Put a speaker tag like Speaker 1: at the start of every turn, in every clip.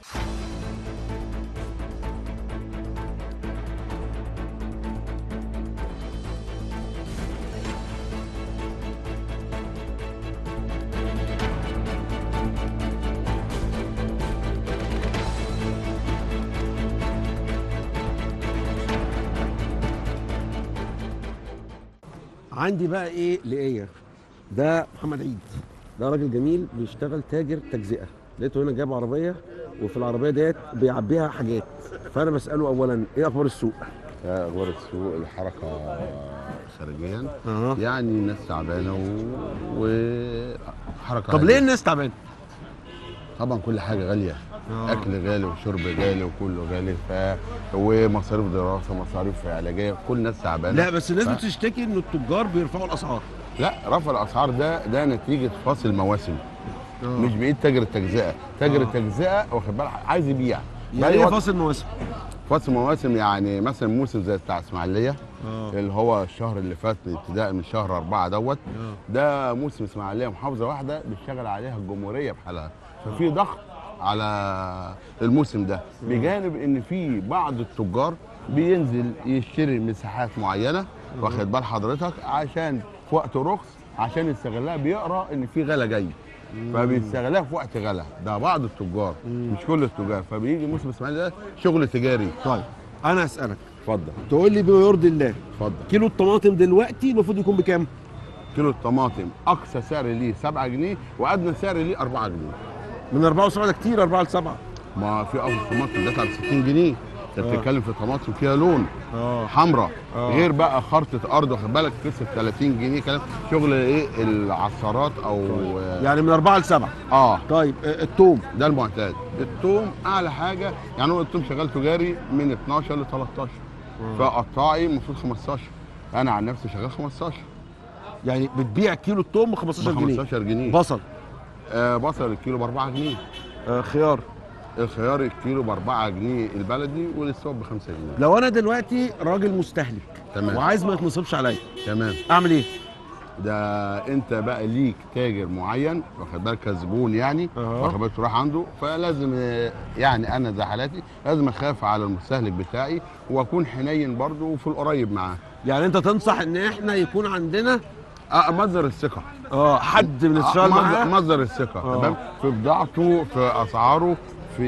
Speaker 1: عندي بقى ايه لقيه ده محمد عيد ده راجل جميل بيشتغل تاجر تجزئه لقيته هنا جايب عربيه وفي العربيه ديت بيعبيها حاجات فانا بساله اولا ايه اخبار السوق
Speaker 2: اخبار السوق الحركه خارجيا
Speaker 1: اه
Speaker 2: يعني الناس تعبانه و... وحركه
Speaker 1: طب
Speaker 2: عالية.
Speaker 1: ليه الناس تعبانه
Speaker 2: طبعا كل حاجه غاليه
Speaker 1: آه.
Speaker 2: اكل غالي وشرب غالي وكله غالي ف ومصاريف دراسه مصاريف علاجيه كل الناس تعبانه
Speaker 1: لا بس الناس
Speaker 2: ف-
Speaker 1: بتشتكي ان التجار بيرفعوا الاسعار
Speaker 2: لا رفع الاسعار ده ده نتيجه فاصل مواسم مش بايد تاجر التجزئه تاجر
Speaker 1: آه.
Speaker 2: التجزئه واخد بالك عايز يبيع
Speaker 1: يعني
Speaker 2: بأي
Speaker 1: ايه
Speaker 2: وقت-
Speaker 1: فاصل مواسم
Speaker 2: فاصل مواسم يعني مثلا موسم زي بتاع اسماعيليه
Speaker 1: اه
Speaker 2: اللي هو الشهر اللي فات ابتداء من شهر أربعة دوت
Speaker 1: آه.
Speaker 2: ده موسم اسماعيليه محافظه واحده بيشتغل عليها الجمهوريه بحالها ففي ضغط على الموسم ده بجانب ان في بعض التجار بينزل يشتري مساحات معينه واخد بال حضرتك عشان في وقت رخص عشان يستغلها بيقرا ان في غلا جاي فبيستغلها في وقت غلا ده بعض التجار مش كل التجار فبيجي موسم اسماعيليه ده شغل تجاري
Speaker 1: طيب انا اسالك
Speaker 2: اتفضل
Speaker 1: تقول لي بما يرضي الله
Speaker 2: اتفضل
Speaker 1: كيلو الطماطم دلوقتي المفروض يكون بكام
Speaker 2: كيلو الطماطم اقصى سعر ليه 7 جنيه وادنى سعر ليه 4 جنيه
Speaker 1: من 4 و7 ده كتير 4 ل 7
Speaker 2: ما في اقصى طماطم دافع ب 60 جنيه انت بتتكلم في طماطم فيها لون
Speaker 1: اه
Speaker 2: حمراء
Speaker 1: آه.
Speaker 2: غير بقى خرطه ارض واخد بالك قصه 30 جنيه كلام شغل ايه العصارات او
Speaker 1: يعني من 4 ل 7
Speaker 2: اه
Speaker 1: طيب آه، الثوم
Speaker 2: ده المعتاد الثوم اعلى حاجه يعني هو الثوم شغال تجاري من 12 ل 13 فقطاعي المفروض 15 انا عن نفسي شغال 15
Speaker 1: يعني بتبيع كيلو الثوم ب 15
Speaker 2: ب
Speaker 1: جنيه
Speaker 2: 15 جنيه
Speaker 1: بصل
Speaker 2: آه بصل الكيلو ب 4 جنيه
Speaker 1: آه خيار
Speaker 2: الخيار الكيلو ب 4 جنيه البلدي والسوق ب 5 جنيه
Speaker 1: لو انا دلوقتي راجل مستهلك
Speaker 2: تمام.
Speaker 1: وعايز ما يتنصبش عليا
Speaker 2: تمام
Speaker 1: اعمل ايه
Speaker 2: ده انت بقى ليك تاجر معين واخد بالك كزبون يعني
Speaker 1: أها.
Speaker 2: واخد بالك تروح عنده فلازم آه، يعني انا زي حالاتي لازم اخاف على المستهلك بتاعي واكون حنين برضه وفي القريب معاه
Speaker 1: يعني انت تنصح ان احنا يكون عندنا
Speaker 2: آه، مصدر الثقه
Speaker 1: اه حد من
Speaker 2: آه،
Speaker 1: الشغل
Speaker 2: مصدر,
Speaker 1: معاه
Speaker 2: مصدر الثقه
Speaker 1: آه.
Speaker 2: تمام في بضاعته في اسعاره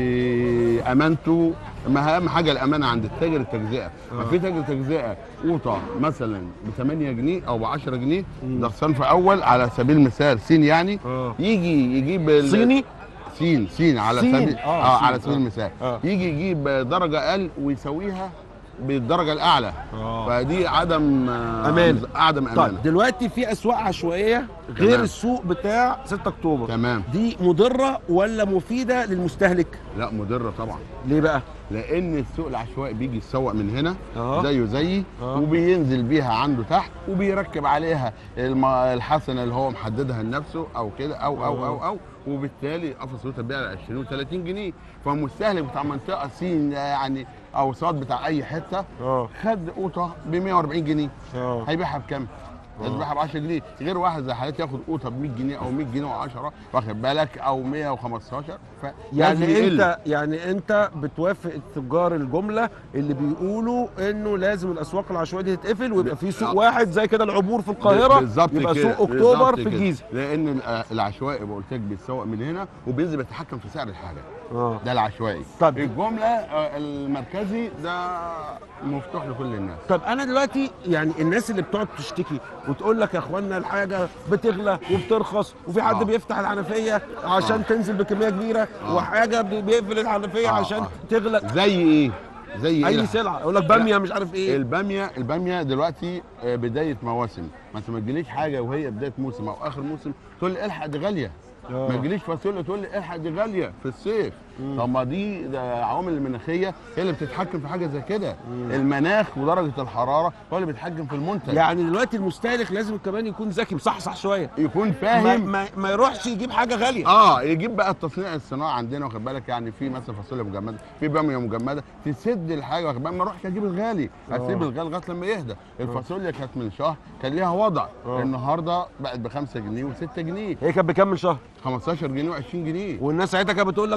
Speaker 2: في امانته ما اهم حاجه الامانه عند التاجر التجزئه ما في تاجر تجزئه قوطه مثلا ب 8 جنيه او ب 10 جنيه ده صنف اول على سبيل المثال صين يعني
Speaker 1: آه.
Speaker 2: يجي يجيب ال-
Speaker 1: صيني
Speaker 2: سين سين على
Speaker 1: سين،
Speaker 2: سبيل
Speaker 1: آه،
Speaker 2: اه,
Speaker 1: سين،
Speaker 2: على سبيل
Speaker 1: آه.
Speaker 2: المثال
Speaker 1: آه.
Speaker 2: يجي يجيب درجه اقل ويسويها بالدرجه الاعلى
Speaker 1: آه.
Speaker 2: فدي عدم آه،
Speaker 1: أمان.
Speaker 2: عدم امانه
Speaker 1: طيب دلوقتي في اسواق عشوائيه غير
Speaker 2: تمام.
Speaker 1: السوق بتاع 6 اكتوبر
Speaker 2: تمام
Speaker 1: دي مضره ولا مفيده للمستهلك
Speaker 2: لا مضره طبعا
Speaker 1: ليه بقى
Speaker 2: لان السوق العشوائي بيجي يتسوق من هنا
Speaker 1: آه.
Speaker 2: زيه زيي
Speaker 1: آه.
Speaker 2: وبينزل بيها عنده تحت وبيركب عليها الم- الحسنه اللي هو محددها لنفسه او كده او او او او وبالتالي قفص الوتر بيع 20 و30 جنيه فالمستهلك بتاع منطقه سين يعني او صاد بتاع اي حته
Speaker 1: اه
Speaker 2: خد قوطه ب 140 جنيه
Speaker 1: اه
Speaker 2: هيبيعها بكام؟ هيبيعها ب 10 جنيه غير واحد زي حالتي ياخد قوطه ب 100 جنيه او 100 جنيه و10 واخد بالك او 115 فلازم
Speaker 1: يعني
Speaker 2: يقل.
Speaker 1: انت يعني انت بتوافق التجار الجمله اللي بيقولوا انه لازم الاسواق العشوائيه دي تتقفل ويبقى في سوق
Speaker 2: آه.
Speaker 1: واحد زي كده العبور في القاهره
Speaker 2: بالظبط
Speaker 1: يبقى
Speaker 2: كده،
Speaker 1: سوق اكتوبر
Speaker 2: بالظبط
Speaker 1: في
Speaker 2: كده.
Speaker 1: الجيزه
Speaker 2: لان ال- العشوائي بقول لك بيتسوق من هنا وبينزل بيتحكم في سعر الحاجه
Speaker 1: اه
Speaker 2: ده العشوائي
Speaker 1: طب.
Speaker 2: الجمله آه، المركزي ده مفتوح لكل الناس
Speaker 1: طب انا دلوقتي يعني الناس اللي بتقعد تشتكي وتقول لك يا اخوانا الحاجه بتغلى وبترخص وفي حد
Speaker 2: آه.
Speaker 1: بيفتح الحنفيه عشان
Speaker 2: آه.
Speaker 1: تنزل بكميه كبيره
Speaker 2: آه.
Speaker 1: وحاجه بي- بيقفل الحنفيه
Speaker 2: آه،
Speaker 1: عشان
Speaker 2: آه.
Speaker 1: تغلى
Speaker 2: زي ايه زي
Speaker 1: اي
Speaker 2: ايه
Speaker 1: سلعه يقول لك باميه مش عارف ايه
Speaker 2: الباميه الباميه دلوقتي آه، بدايه مواسم ما انت ما تجيليش حاجه وهي بدايه موسم او اخر موسم تقول لي الحق دي غاليه
Speaker 1: آه.
Speaker 2: ما تجيليش فاصوليا تقول لي الحق دي غاليه في الصيف طب ما دي ده عوامل المناخيه هي اللي بتتحكم في حاجه زي كده المناخ ودرجه الحراره هو اللي بيتحكم في المنتج
Speaker 1: يعني دلوقتي المستهلك لازم كمان يكون ذكي مصحصح شويه
Speaker 2: يكون
Speaker 1: ما,
Speaker 2: فاهم
Speaker 1: ما, ما يروحش يجيب حاجه غاليه
Speaker 2: اه يجيب بقى التصنيع الصناعي عندنا واخد بالك يعني في مثلا فاصوليا مجمده في باميه مجمده تسد الحاجه واخد بالك ما اروحش اجيب الغالي اسيب الغالي لغايه لما يهدى الفاصوليا كانت من شهر كان ليها وضع
Speaker 1: آه.
Speaker 2: النهارده بقت ب 5 جنيه و6 جنيه
Speaker 1: هي كانت بكام من شهر
Speaker 2: 15 جنيه و20 جنيه
Speaker 1: والناس ساعتها كانت بتقول لك يا نهار ابيض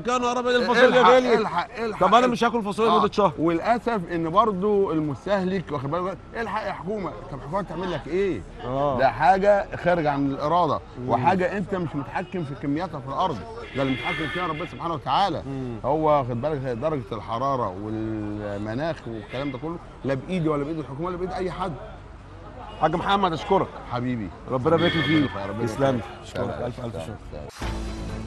Speaker 1: الفاصوليا
Speaker 2: الحق-
Speaker 1: غالي
Speaker 2: الحق الحق
Speaker 1: طب انا مش هاكل فاصوليا
Speaker 2: آه.
Speaker 1: لمده شهر
Speaker 2: وللاسف ان برضو المستهلك واخد بالك الحق يا حكومه طب الحكومه تعمل لك ايه؟
Speaker 1: اه
Speaker 2: ده حاجه خارج عن الاراده وحاجه انت مش متحكم في كمياتها في الارض ده اللي متحكم فيها ربنا سبحانه وتعالى
Speaker 1: مم.
Speaker 2: هو واخد بالك درجه الحراره والمناخ والكلام ده كله لا بايدي ولا بايد الحكومه ولا بايد اي حد
Speaker 1: حاج محمد اشكرك
Speaker 2: حبيبي
Speaker 1: ربنا يبارك فيك
Speaker 2: ربنا
Speaker 1: تسلم
Speaker 2: يخليك.
Speaker 1: اشكرك
Speaker 2: سلام.
Speaker 1: الف الف
Speaker 2: سلام.
Speaker 1: شكر
Speaker 2: سلام.